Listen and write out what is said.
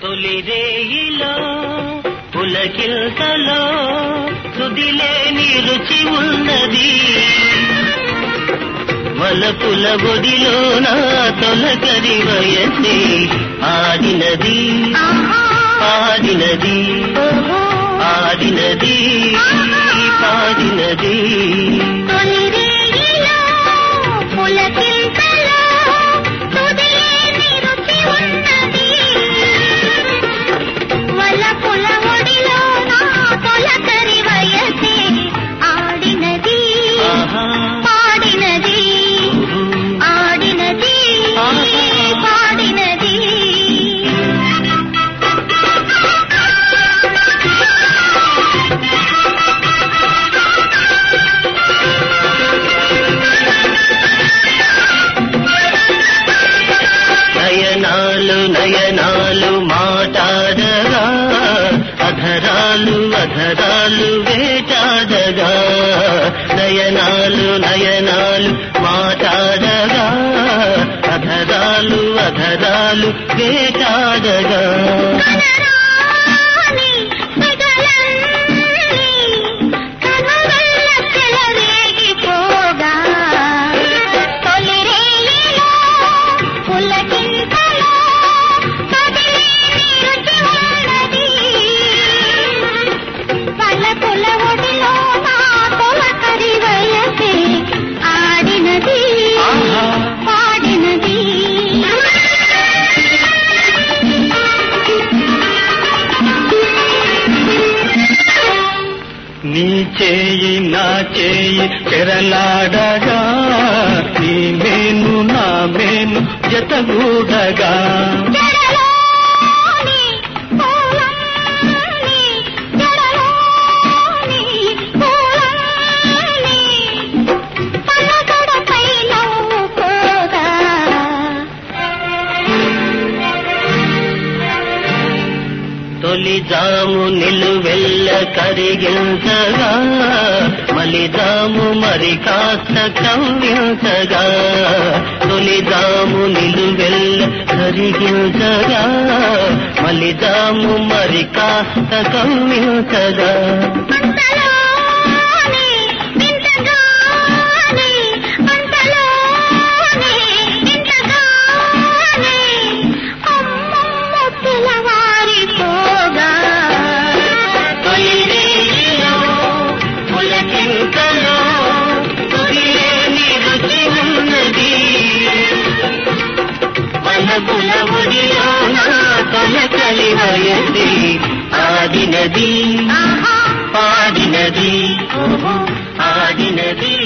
తొలి రేయిలో పులకిల్తలో తుదిలేని రుచి ఉన్నది వలపుల ఒడిలో నా తొలకరి వయసే ఆడినది పాడినది ఆడినది పాడినది తొలి రేగిలో పులకింతలో తుదిలేని రుచి ఉన్నది. వలపుల ఒడిలో నా తొలకరి వయసే ఆడినది ఆహా. పాడినది ఆడినది పాడినది నయనాలు నయనాలు మాటాడగా అధరాలు అధరాలు వేటాడగా నయనాలు నయనాలు మాటాడగా అధరాలు అధరాలు వేటాడగా కనరాని మిగలన్నీ కనువెల్ల చెలరేగిపోగా తొలి రేయిలో పులకింతలో కదిలేని రుచి ఉన్నది. వలపుల ఒడిలో నా తొలకరి వయసే ఆడినది ఆహా. పాడినది నీ చేయి నా చేయి పెరలాడగా నీ మేను నా మేను జతగూడగా జడలోని పూలన్నీ జడలోని పూలన్నీ పలకడపై నవ్వుకోగా తొలి జాము నిలువెల్ల కరిగించగా మలి జాము మరి కాస్త కవ్వించగా తొలి జాము నిలువెల్ల కరిగించగా మలి జాము మరి కాస్త కవ్వించగా అంతలోని వింతగాని అంతలోని వింతగాని అమ్మమ్మ పిలవారిపోగా తొలిరేయిలో పులకింతలో తుదిలేని రుచి ఉన్నది. వలపుల ఒడిలో నా తొలకలి వయసి ఆడినది ఆహా పాడినది ఆడినది